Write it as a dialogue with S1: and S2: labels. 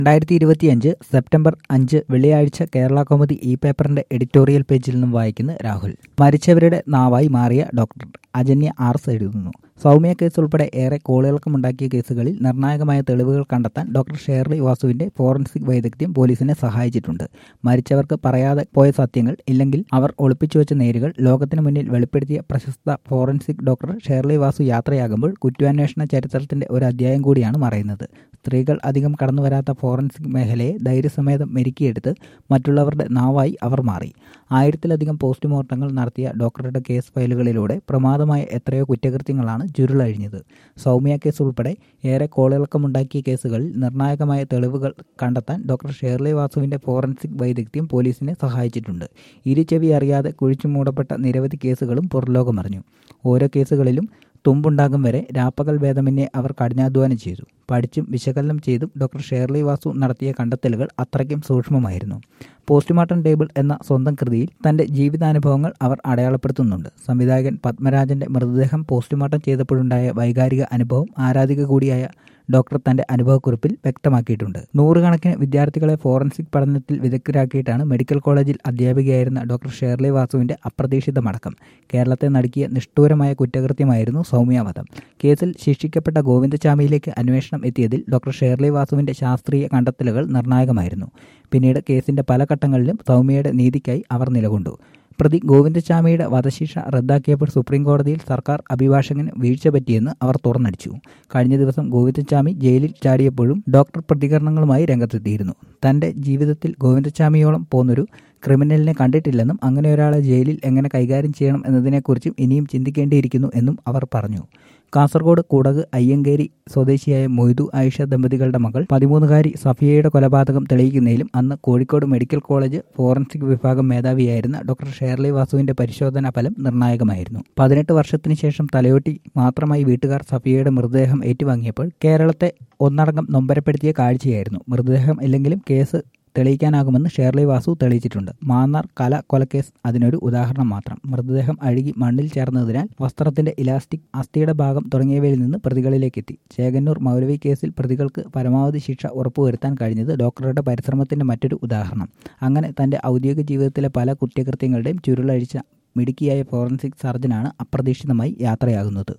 S1: രണ്ടായിരത്തി ഇരുപത്തിയഞ്ച് സെപ്റ്റംബർ അഞ്ച് വെള്ളിയാഴ്ച കേരള കൗമുദി ഈ പേപ്പറിന്റെ എഡിറ്റോറിയൽ പേജിൽ നിന്നും വായിക്കുന്ന രാഹുൽ മരിച്ചവരുടെ നാവായി മാറിയ ഡോക്ടർ അജന്യ ആർസ് എഴുതുന്നു സൗമ്യ കേസ് ഉൾപ്പെടെ ഏറെ കോളിളക്കമുണ്ടാക്കിയ കേസുകളിൽ നിർണായകമായ തെളിവുകൾ കണ്ടെത്താൻ ഡോക്ടർ ഷേർലി വാസുവിന്റെ ഫോറൻസിക് വൈദഗ്ധ്യം പോലീസിനെ സഹായിച്ചിട്ടുണ്ട് മരിച്ചവർക്ക് പറയാതെ പോയ സത്യങ്ങൾ ഇല്ലെങ്കിൽ അവർ ഒളിപ്പിച്ചു വെച്ച നേരുകൾ ലോകത്തിന് മുന്നിൽ വെളിപ്പെടുത്തിയ പ്രശസ്ത ഫോറൻസിക് ഡോക്ടർ ഷേർലി വാസു യാത്രയാകുമ്പോൾ കുറ്റാന്വേഷണ ചരിത്രത്തിന്റെ ഒരു അധ്യായം കൂടിയാണ് മറയുന്നത് സ്ത്രീകൾ അധികം കടന്നുവരാത്ത ഫോറൻസിക് മേഖലയെ ധൈര്യസമേതം മെരുക്കിയെടുത്ത് മറ്റുള്ളവരുടെ നാവായി അവർ മാറി ആയിരത്തിലധികം പോസ്റ്റ്മോർട്ടങ്ങൾ നടത്തിയ ഡോക്ടറുടെ കേസ് ഫയലുകളിലൂടെ പ്രമാദമായ എത്രയോ കുറ്റകൃത്യങ്ങളാണ് ചുരുളഴിഞ്ഞത് സൗമ്യ കേസ് ഉൾപ്പെടെ ഏറെ കോളിളക്കമുണ്ടാക്കിയ കേസുകളിൽ നിർണായകമായ തെളിവുകൾ കണ്ടെത്താൻ ഡോക്ടർ ഷേർലി വാസുവിന്റെ ഫോറൻസിക് വൈദഗ്ധ്യം പോലീസിനെ സഹായിച്ചിട്ടുണ്ട് ഇരുചെവി അറിയാതെ കുഴിച്ചു മൂടപ്പെട്ട നിരവധി കേസുകളും പുറലോകമറിഞ്ഞു ഓരോ കേസുകളിലും തുമ്പുണ്ടാകും വരെ രാപ്പകൽ ഭേദമന്യേ അവർ കഠിനാധ്വാനം ചെയ്തു പഠിച്ചും വിശകലനം ചെയ്തും ഡോക്ടർ ഷേർലി വാസു നടത്തിയ കണ്ടെത്തലുകൾ അത്രയ്ക്കും സൂക്ഷ്മമായിരുന്നു പോസ്റ്റ്മോർട്ടം ടേബിൾ എന്ന സ്വന്തം കൃതിയിൽ തന്റെ ജീവിതാനുഭവങ്ങൾ അവർ അടയാളപ്പെടുത്തുന്നുണ്ട് സംവിധായകൻ പത്മരാജന്റെ മൃതദേഹം പോസ്റ്റ്മോർട്ടം ചെയ്തപ്പോഴുണ്ടായ വൈകാരിക അനുഭവം ആരാധിക കൂടിയായ ഡോക്ടർ തന്റെ അനുഭവക്കുറിപ്പിൽ വ്യക്തമാക്കിയിട്ടുണ്ട് നൂറുകണക്കിന് വിദ്യാർത്ഥികളെ ഫോറൻസിക് പഠനത്തിൽ വിദഗ്ധരാക്കിയിട്ടാണ് മെഡിക്കൽ കോളേജിൽ അധ്യാപികയായിരുന്ന ഡോക്ടർ ഷേർലി വാസുവിന്റെ അപ്രതീക്ഷിത മടക്കം കേരളത്തെ നടുക്കിയ നിഷ്ഠൂരമായ കുറ്റകൃത്യമായിരുന്നു സൗമ്യാവധം കേസിൽ ശിക്ഷിക്കപ്പെട്ട ഗോവിന്ദചാമിയിലേക്ക് അന്വേഷണം എത്തിയതിൽ ഡോക്ടർ ഷേർലി വാസുവിന്റെ ശാസ്ത്രീയ കണ്ടെത്തലുകൾ നിർണായകമായിരുന്നു പിന്നീട് കേസിന്റെ പല ഘട്ടങ്ങളിലും സൗമ്യയുടെ നീതിക്കായി അവർ നിലകൊണ്ടു പ്രതി ഗോവിന്ദചാമിയുടെ വധശിക്ഷ റദ്ദാക്കിയപ്പോൾ സുപ്രീം കോടതിയിൽ സർക്കാർ അഭിഭാഷകന് വീഴ്ച പറ്റിയെന്ന് അവർ തുറന്നടിച്ചു കഴിഞ്ഞ ദിവസം ഗോവിന്ദചാമി ജയിലിൽ ചാടിയപ്പോഴും ഡോക്ടർ പ്രതികരണങ്ങളുമായി രംഗത്തെത്തിയിരുന്നു തന്റെ ജീവിതത്തിൽ ഗോവിന്ദചാമിയോളം പോന്നൊരു ക്രിമിനലിനെ കണ്ടിട്ടില്ലെന്നും അങ്ങനെ ഒരാളെ ജയിലിൽ എങ്ങനെ കൈകാര്യം ചെയ്യണം എന്നതിനെക്കുറിച്ചും ഇനിയും ചിന്തിക്കേണ്ടിയിരിക്കുന്നു എന്നും അവർ പറഞ്ഞു കാസർഗോഡ് കൂടക് അയ്യങ്കേരി സ്വദേശിയായ മൊയ്തു ആയിഷ ദമ്പതികളുടെ മകൾ പതിമൂന്നുകാരി സഫിയയുടെ കൊലപാതകം തെളിയിക്കുന്നതിലും അന്ന് കോഴിക്കോട് മെഡിക്കൽ കോളേജ് ഫോറൻസിക് വിഭാഗം മേധാവിയായിരുന്ന ഡോക്ടർ ഷേർലി വാസുവിന്റെ പരിശോധനാ ഫലം നിർണായകമായിരുന്നു പതിനെട്ട് വർഷത്തിനു ശേഷം തലയോട്ടി മാത്രമായി വീട്ടുകാർ സഫിയയുടെ മൃതദേഹം ഏറ്റുവാങ്ങിയപ്പോൾ കേരളത്തെ ഒന്നടങ്കം നൊമ്പരപ്പെടുത്തിയ കാഴ്ചയായിരുന്നു മൃതദേഹം ഇല്ലെങ്കിലും കേസ് തെളിയിക്കാനാകുമെന്ന് ഷേർലി വാസു തെളിയിച്ചിട്ടുണ്ട് മാന്നാർ കല കൊലക്കേസ് അതിനൊരു ഉദാഹരണം മാത്രം മൃതദേഹം അഴുകി മണ്ണിൽ ചേർന്നതിനാൽ വസ്ത്രത്തിന്റെ ഇലാസ്റ്റിക് അസ്ഥിയുടെ ഭാഗം തുടങ്ങിയവയിൽ നിന്ന് പ്രതികളിലേക്കെത്തി ചേകന്നൂർ മൗലവി കേസിൽ പ്രതികൾക്ക് പരമാവധി ശിക്ഷ ഉറപ്പുവരുത്താൻ കഴിഞ്ഞത് ഡോക്ടറുടെ പരിശ്രമത്തിന്റെ മറ്റൊരു ഉദാഹരണം അങ്ങനെ തന്റെ ഔദ്യോഗിക ജീവിതത്തിലെ പല കുറ്റകൃത്യങ്ങളുടെയും ചുരുളഴിച്ച മിടുക്കിയായ ഫോറൻസിക് സർജനാണ് അപ്രതീക്ഷിതമായി യാത്രയാകുന്നത്